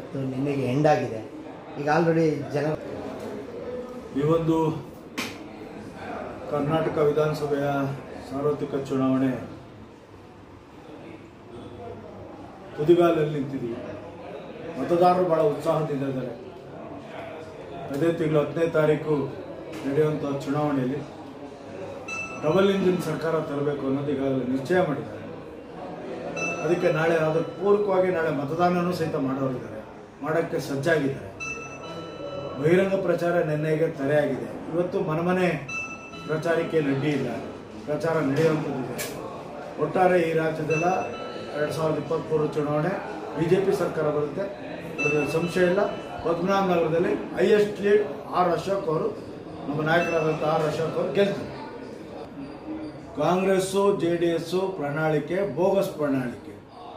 ಇವತ್ತು ನಿನ್ನೆಗೆ ಎಂಡ್ ಆಗಿದೆ ಈಗ ಆಲ್ರೆಡಿ ಜನ ಈ ಒಂದು ಕರ್ನಾಟಕ ವಿಧಾನಸಭೆಯ ಸಾರ್ವತ್ರಿಕ ಚುನಾವಣೆ ತುದಿಗಾಲಲ್ಲಿ ನಿಂತಿದ್ದೀವಿ ಮತದಾರರು ಬಹಳ ಉತ್ಸಾಹದಿಂದ ಇದ್ದಾರೆ ಅದೇ ತಿಂಗಳು ಹತ್ತನೇ ತಾರೀಕು ನಡೆಯುವಂಥ ಚುನಾವಣೆಯಲ್ಲಿ ಡಬಲ್ ಇಂಜಿನ್ ಸರ್ಕಾರ ತರಬೇಕು ಅನ್ನೋದು ಈಗಾಗಲೇ ನಿಶ್ಚಯ ಮಾಡಿದ್ದಾರೆ ಅದಕ್ಕೆ ನಾಳೆ ಅದರ ಪೂರಕವಾಗಿ ನಾಳೆ ಮತದಾನನೂ ಸಹಿತ ಮಾಡೋರಿದ್ದಾರೆ ಮಾಡೋಕ್ಕೆ ಸಜ್ಜಾಗಿದ್ದಾರೆ ಬಹಿರಂಗ ಪ್ರಚಾರ ನಿನ್ನೆಗೆ ತಡೆಯಾಗಿದೆ ಇವತ್ತು ಮನಮನೆ ಪ್ರಚಾರಕ್ಕೆ ಅಡ್ಡಿ ಇಲ್ಲ ಪ್ರಚಾರ ನಡೆಯುವಂಥದ್ದಿದೆ ಒಟ್ಟಾರೆ ಈ ರಾಜ್ಯದಲ್ಲ ಎರಡು ಸಾವಿರದ ಇಪ್ಪತ್ತ್ಮೂರು ಚುನಾವಣೆ ಬಿ ಜೆ ಪಿ ಸರ್ಕಾರ ಬರುತ್ತೆ ಅದರಲ್ಲಿ ಸಂಶಯ ಇಲ್ಲ ಪದ್ಮನಾಭ ನಗರದಲ್ಲಿ ಹೈಯೆಸ್ಟ್ ಲೀಡ್ ಆರ್ ಅಶೋಕ್ ಅವರು ನಮ್ಮ ನಾಯಕರಾದಂಥ ಆರ್ ಅಶೋಕ್ ಅವರು ಗೆಲ್ತಾರೆ ಕಾಂಗ್ರೆಸ್ಸು ಜೆ ಡಿ ಎಸ್ಸು ಪ್ರಣಾಳಿಕೆ ಬೋಗಸ್ ಪ್ರಣಾಳಿಕೆ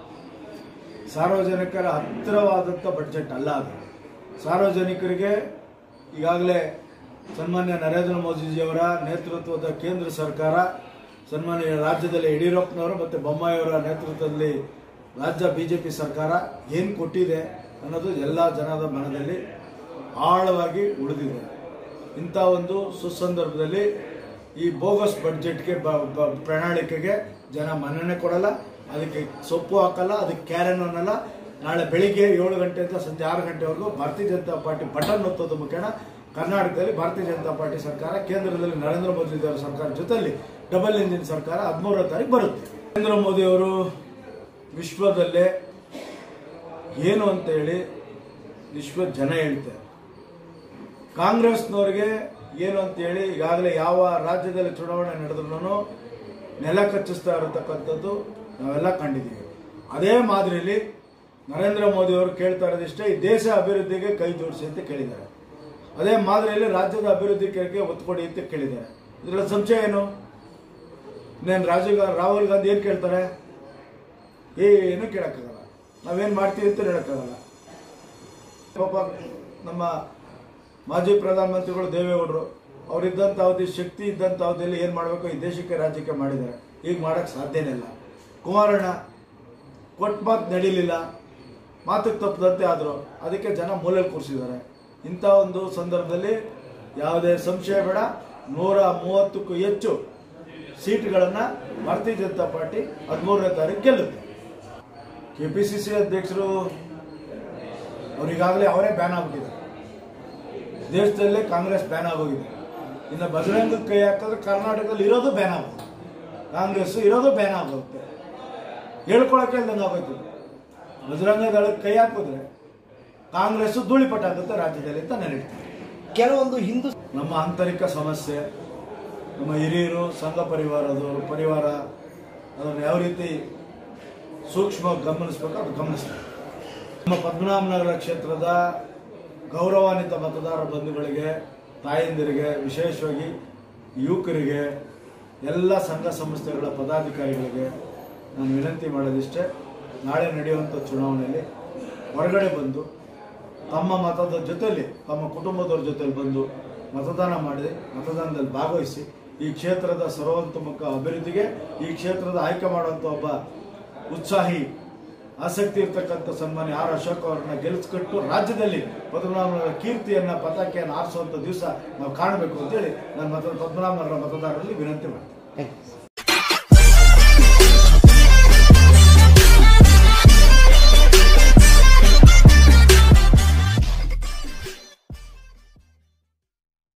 ಸಾರ್ವಜನಿಕರ ಹತ್ತಿರವಾದಂಥ ಬಡ್ಜೆಟ್ ಅಲ್ಲ ಅದು ಸಾರ್ವಜನಿಕರಿಗೆ ಈಗಾಗಲೇ ಸನ್ಮಾನ್ಯ ನರೇಂದ್ರ ಮೋದಿಜಿಯವರ ನೇತೃತ್ವದ ಕೇಂದ್ರ ಸರ್ಕಾರ ಸನ್ಮಾನ್ಯ ರಾಜ್ಯದಲ್ಲಿ ಯಡಿಯೂರಪ್ಪನವರು ಮತ್ತು ಬೊಮ್ಮಾಯಿಯವರ ನೇತೃತ್ವದಲ್ಲಿ ರಾಜ್ಯ ಬಿ ಜೆ ಪಿ ಸರ್ಕಾರ ಏನು ಕೊಟ್ಟಿದೆ ಅನ್ನೋದು ಎಲ್ಲ ಜನದ ಮನದಲ್ಲಿ ಆಳವಾಗಿ ಉಳಿದಿದೆ ಇಂಥ ಒಂದು ಸುಸಂದರ್ಭದಲ್ಲಿ ಈ ಬೋಗಸ್ ಬಡ್ಜೆಟ್ಗೆ ಬ- ಬ- ಪ್ರಣಾಳಿಕೆಗೆ ಜನ ಮನ್ನಣೆ ಕೊಡಲ್ಲ ಅದಕ್ಕೆ ಸೊಪ್ಪು ಹಾಕಲ್ಲ ಅದಕ್ಕೆ ಕ್ಯಾರನ್ ಅನ್ನಲ್ಲ ನಾಳೆ ಬೆಳಿಗ್ಗೆ ಏಳು ಗಂಟೆಯಿಂದ ಸಂಜೆ ಆರು ಗಂಟೆವರೆಗೂ ಭಾರತೀಯ ಜನತಾ ಪಾರ್ಟಿ ಬಟನ್ ಒತ್ತೋದು ಮುಖೇನ ಕರ್ನಾಟಕದಲ್ಲಿ ಭಾರತೀಯ ಜನತಾ ಪಾರ್ಟಿ ಸರ್ಕಾರ ಕೇಂದ್ರದಲ್ಲಿ ನರೇಂದ್ರ ಮೋದಿ ಅವರ ಸರ್ಕಾರ ಜೊತೆಯಲ್ಲಿ ಡಬಲ್ ಇಂಜಿನ್ ಸರ್ಕಾರ ಹದಿಮೂರನೇ ತಾರೀಕು ಬರುತ್ತೆ ನರೇಂದ್ರ ಮೋದಿ ಅವರು ವಿಶ್ವದಲ್ಲೇ ಏನು ಅಂತ ಹೇಳಿ ವಿಶ್ವ ಜನ ಹೇಳ್ತಾರೆ ಕಾಂಗ್ರೆಸ್ನವ್ರಿಗೆ ಏನು ಅಂತೇಳಿ ಈಗಾಗಲೇ ಯಾವ ರಾಜ್ಯದಲ್ಲಿ ಚುನಾವಣೆ ನಡೆದ್ರೂ ನೆಲ ಕಚ್ಚಿಸ್ತಾ ಇರತಕ್ಕಂಥದ್ದು ನಾವೆಲ್ಲ ಕಂಡಿದ್ದೀವಿ ಅದೇ ಮಾದರಿಯಲ್ಲಿ ನರೇಂದ್ರ ಮೋದಿ ಅವರು ಕೇಳ್ತಾ ಇರೋದಿಷ್ಟೇ ಈ ದೇಶ ಅಭಿವೃದ್ಧಿಗೆ ಕೈ ಜೋಡಿಸಿ ಅಂತ ಕೇಳಿದ್ದಾರೆ ಅದೇ ಮಾದರಿಯಲ್ಲಿ ರಾಜ್ಯದ ಅಭಿವೃದ್ಧಿಗೆ ಒತ್ತು ಕೊಡಿ ಅಂತ ಕೇಳಿದ್ದಾರೆ ಇದರಲ್ಲಿ ಸಂಶಯ ಏನು ಇನ್ನೇನು ರಾಜೀವ್ ಗಾ- ರಾಹುಲ್ ಗಾಂಧಿ ಏನು ಕೇಳ್ತಾರೆ ಏನು ಕೇಳಕ್ಕಾಗಲ್ಲ ನಾವೇನು ಮಾಡ್ತೀವಿ ಅಂತ ಹೇಳಕ್ಕಾಗಲ್ಲ ಪಾಪ ನಮ್ಮ ಮಾಜಿ ಪ್ರಧಾನಮಂತ್ರಿಗಳು ದೇವೇಗೌಡರು ಅವರಿದ್ದಂಥ ಅವಧಿ ಶಕ್ತಿ ಇದ್ದಂಥ ಅವಧಿಯಲ್ಲಿ ಏನು ಮಾಡಬೇಕು ಈ ದೇಶಕ್ಕೆ ರಾಜ್ಯಕ್ಕೆ ಮಾಡಿದ್ದಾರೆ ಈಗ ಮಾಡೋಕ್ಕೆ ಸಾಧ್ಯನೇ ಇಲ್ಲ ಕುಮಾರಣ್ಣ ಕೊಟ್ಟ ಮಾತು ನಡೀಲಿಲ್ಲ ಮಾತಿಗೆ ತಪ್ಪದಂತೆ ಆದರು ಅದಕ್ಕೆ ಜನ ಮೂಲೆಯಲ್ಲಿ ಕೂರಿಸಿದ್ದಾರೆ ಇಂಥ ಒಂದು ಸಂದರ್ಭದಲ್ಲಿ ಯಾವುದೇ ಸಂಶಯ ಬೇಡ ನೂರ ಮೂವತ್ತಕ್ಕೂ ಹೆಚ್ಚು ಸೀಟ್ಗಳನ್ನು ಭಾರತೀಯ ಜನತಾ ಪಾರ್ಟಿ ಹದಿಮೂರನೇ ತಾರೀಕು ಗೆಲ್ಲುತ್ತೆ ಕೆ ಪಿ ಸಿ ಸಿ ಅಧ್ಯಕ್ಷರು ಅವರಿಗಾಗಲೇ ಅವರೇ ಬ್ಯಾನ್ ಆಗ್ಬಿಟ್ಟಿದ್ದಾರೆ ದೇಶದಲ್ಲೇ ಕಾಂಗ್ರೆಸ್ ಬ್ಯಾನ್ ಆಗೋಗಿದೆ ಇನ್ನು ಬಜರಂಗ ಕೈ ಹಾಕಿದ್ರೆ ಕರ್ನಾಟಕದಲ್ಲಿ ಇರೋದು ಬ್ಯಾನ್ ಆಗೋದು ಕಾಂಗ್ರೆಸ್ ಇರೋದು ಬ್ಯಾನ್ ಆಗೋಗುತ್ತೆ ಹೇಳ್ಕೊಳಕ್ಕೆ ಇಲ್ದಂಗೆ ಆಗೋಯ್ತು ಬಜರಂಗ ದಳಕ್ಕೆ ಕೈ ಹಾಕಿದ್ರೆ ಕಾಂಗ್ರೆಸ್ ಧೂಳಿಪಟ ಆಗುತ್ತೆ ರಾಜ್ಯದಲ್ಲಿ ಅಂತ ನಾನು ಹೇಳ್ತೀನಿ ಕೆಲವೊಂದು ಹಿಂದೂ ನಮ್ಮ ಆಂತರಿಕ ಸಮಸ್ಯೆ ನಮ್ಮ ಹಿರಿಯರು ಸಂಘ ಪರಿವಾರದವರು ಪರಿವಾರ ಅದನ್ನು ಯಾವ ರೀತಿ ಸೂಕ್ಷ್ಮವಾಗಿ ಗಮನಿಸ್ಬೇಕು ಅದು ಗಮನಿಸ್ತಾರೆ ನಮ್ಮ ಪದ್ಮನಾಭನಗರ ಕ್ಷೇತ್ರದ ಗೌರವಾನ್ವಿತ ಮತದಾರ ಬಂಧುಗಳಿಗೆ ತಾಯಂದಿರಿಗೆ ವಿಶೇಷವಾಗಿ ಯುವಕರಿಗೆ ಎಲ್ಲ ಸಂಘ ಸಂಸ್ಥೆಗಳ ಪದಾಧಿಕಾರಿಗಳಿಗೆ ನಾನು ವಿನಂತಿ ಮಾಡೋದಿಷ್ಟೇ ನಾಳೆ ನಡೆಯುವಂಥ ಚುನಾವಣೆಯಲ್ಲಿ ಹೊರಗಡೆ ಬಂದು ತಮ್ಮ ಮತದ ಜೊತೆಯಲ್ಲಿ ತಮ್ಮ ಕುಟುಂಬದವ್ರ ಜೊತೆಲಿ ಬಂದು ಮತದಾನ ಮಾಡಿ ಮತದಾನದಲ್ಲಿ ಭಾಗವಹಿಸಿ ಈ ಕ್ಷೇತ್ರದ ಸರ್ವತೋಮುಖ ಅಭಿವೃದ್ಧಿಗೆ ಈ ಕ್ಷೇತ್ರದ ಆಯ್ಕೆ ಮಾಡುವಂಥ ಒಬ್ಬ ಉತ್ಸಾಹಿ ಆಸಕ್ತಿ ಇರ್ತಕ್ಕಂಥ ಸನ್ಮಾನ್ಯ ಆರ್ ಅಶೋಕ್ ಅವರನ್ನ ಗೆಲ್ಲಿಸ್ಕೊಟ್ಟು ರಾಜ್ಯದಲ್ಲಿ ಪದ್ಮನಾಭನಗರ ಕೀರ್ತಿಯನ್ನ ಪತಾಕೆಯನ್ನು ಆರಿಸುವಂಥ ದಿವಸ ನಾವು ಕಾಣಬೇಕು ಅಂತೇಳಿ ನಾನು ಮತ ಪದ್ಮನಾಭನಗರ ಮತದಾರರಲ್ಲಿ ವಿನಂತಿ ಮಾಡ್ತೀನಿ ಥ್ಯಾಂಕ್ ಯು